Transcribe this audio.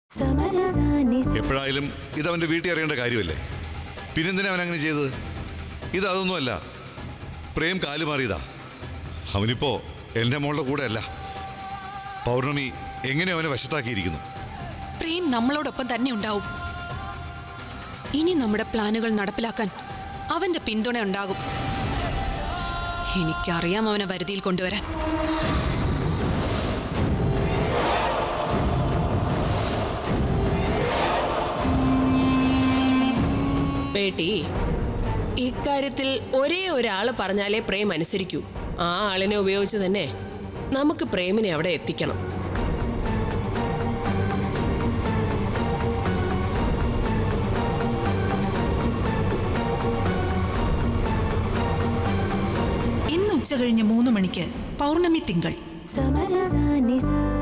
എപ്പോഴായാലും ഇത് അവന്റെ വീട്ടിൽ അറിയേണ്ട കാര്യമല്ലേ പിന്നെന്തിനാ അവൻ അങ്ങനെ ചെയ്തത് ഇത് അതൊന്നുമല്ല പ്രേം കാലു മാറിയതാ അവനിപ്പോ എന്റെ മോളുടെ കൂടെ അല്ല പൗർണമി എങ്ങനെ അവനെ വശത്താക്കിയിരിക്കുന്നു പ്രേം നമ്മളോടൊപ്പം തന്നെ ഉണ്ടാവും ഇനി നമ്മുടെ പ്ലാനുകൾ നടപ്പിലാക്കാൻ അവന്റെ പിന്തുണ ഉണ്ടാകും എനിക്കറിയാം അവനെ വരുതിയിൽ കൊണ്ടുവരാൻ ബേട്ടി ഇക്കാര്യത്തിൽ ഒരേ ഒരാള് പറഞ്ഞാലേ പ്രേം അനുസരിക്കൂ ആ ആളിനെ ഉപയോഗിച്ച് തന്നെ നമുക്ക് പ്രേമിനെ അവിടെ എത്തിക്കണം ഇന്ന് ഉച്ച കഴിഞ്ഞ് മൂന്ന് മണിക്ക് പൗർണമി തിങ്കൾ സമരസാ നിസാ